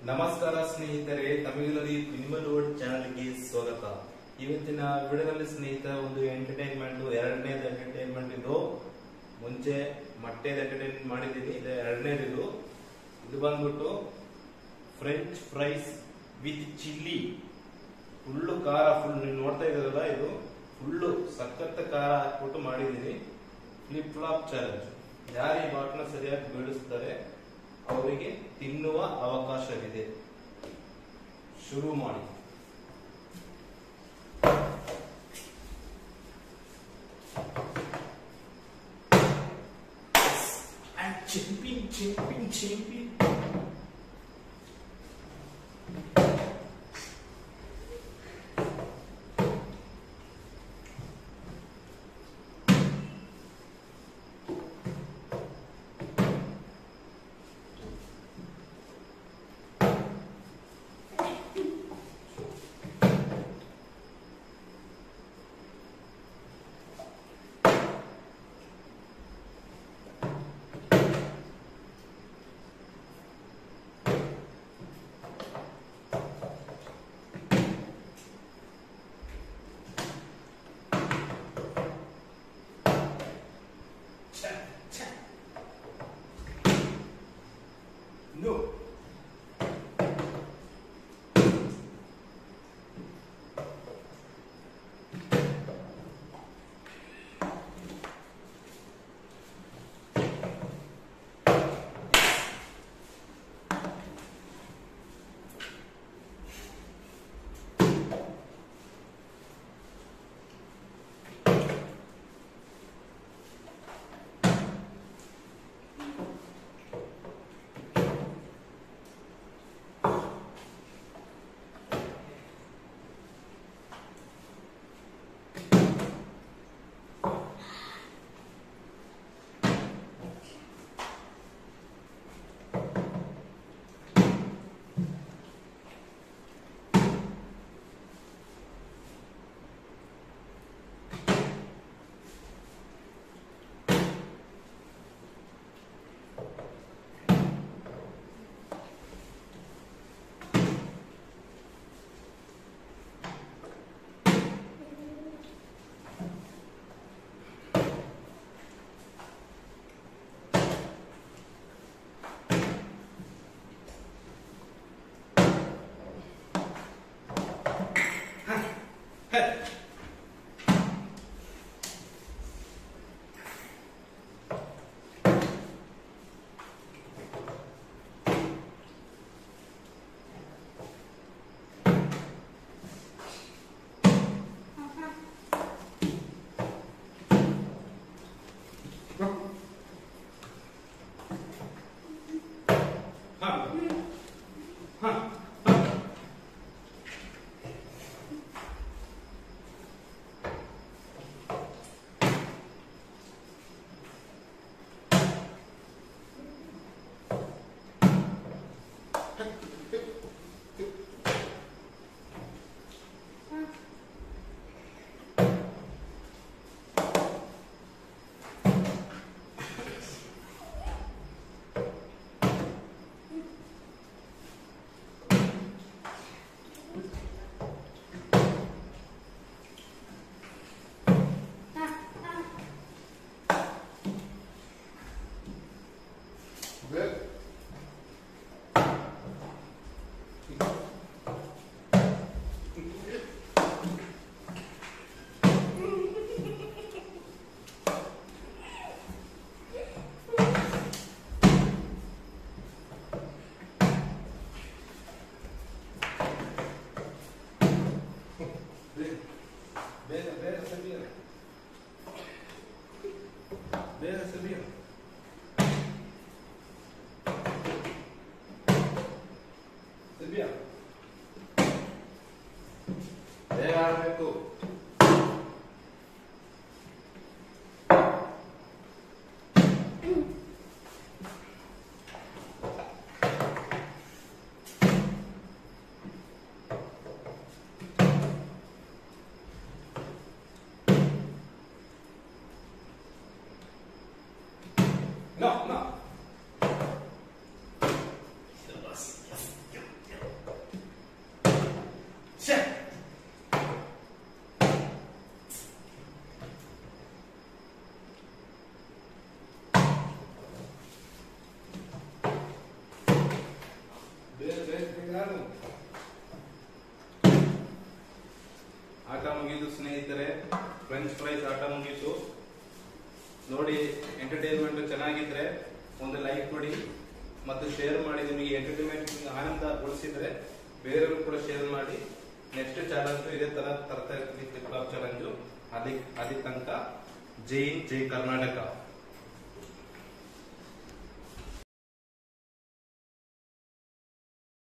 ನಮಸ್ಕಾರ ಸ್ನೇಹಿತರೆ ತಮಿಳಲ್ಲಿ minimal word ಚಾನಲ್ಗೆ ಸ್ವಾಗತ ಇವತ್ತಿನ ವಿಡಿಯೋದಲ್ಲಿ ಸ್ನೇಹಿತ ಒಂದು ಎಂಟರ್ಟೈನ್ಮೆಂಟ್ ಎರಡನೇದು ಎಂಟರ್ಟೈನ್ಮೆಂಟ್ ಇದು ಮುಂಚೆ ಮೊಟ್ಟೆದ ಎಂಟರ್ಟೈನ್ಮೆಂಟ್ ಮಾಡಿದ್ದೀನಿ ಇದು ಎರಡನೇದು ಇದು ಇದು ಬಂದ್ಬಿಟ್ಟು French fries with chilli full ಖಾರ ಫುಲ್ ನೀವು ನೋಡ್ತಾ ಇದ್ದೀರಲ್ಲ ಇದು ಫುಲ್ಲು ಸಖತ್ ಖಾರ ಹಾಕ್ಬಿಟ್ಟು ಮಾಡಿದ್ದೀನಿ ಫ್ಲಿಪ್ ಫ್ಲಾಪ್ ಚಾಲೆಂಜ್ ಯಾರು ಈ ಬಾಟ್ನ ಸರಿಯಾಗಿ ಬೀಳಿಸ್ತಾರೆ ಅವರಿಗೆ ತಿನ್ನುವ ಅವಕಾಶವಿದೆ ಶುರು ಮಾಡಿ ಚಾಂಪಿಯನ್ ಚಾಂಪಿಯನ್ ಚಾಂಪಿಯನ್ No. ಬೇಗ ಬೇಗ ಸಮೀರ ಬೇಗ ಸಮೀರ ಸಮೀರ ಬೇಗ ಆಡಬೇಕು No, no. ಸ್ನೇಹಿತರೆ ಫ್ರೆಂಚ್ ಫ್ರೈಸ್ ಆಟ ಮುಗೀತು ನೋಡಿ ಎಂಟರ್ಟೈನ್ಮೆಂಟ್ ಚೆನ್ನಾಗಿದ್ರೆ ಒಂದು ಲೈಕ್ ಕೊಡಿ ಮತ್ತು ಶೇರ್ ಮಾಡಿ ನಿಮಗೆ ಎಂಟರ್ಟೈನ್ಮೆಂಟ್ ಆನಂದ ಗೊಳಿಸಿದ್ರೆ ಬೇರೆಯವರು ಕೂಡ ಶೇರ್ ಮಾಡಿ ನೆಕ್ಸ್ಟ್ ಚಾಲೆಂಜ್ ಇದೇ ತರ ತರ್ತಾ ಇರ್ತೀವಿ ಚಾಲೆಂಜ್ ಅಲ್ಲಿ ಅಲ್ಲಿ ತನಕ ಜೈ ಜೈ ಕರ್ನಾಟಕ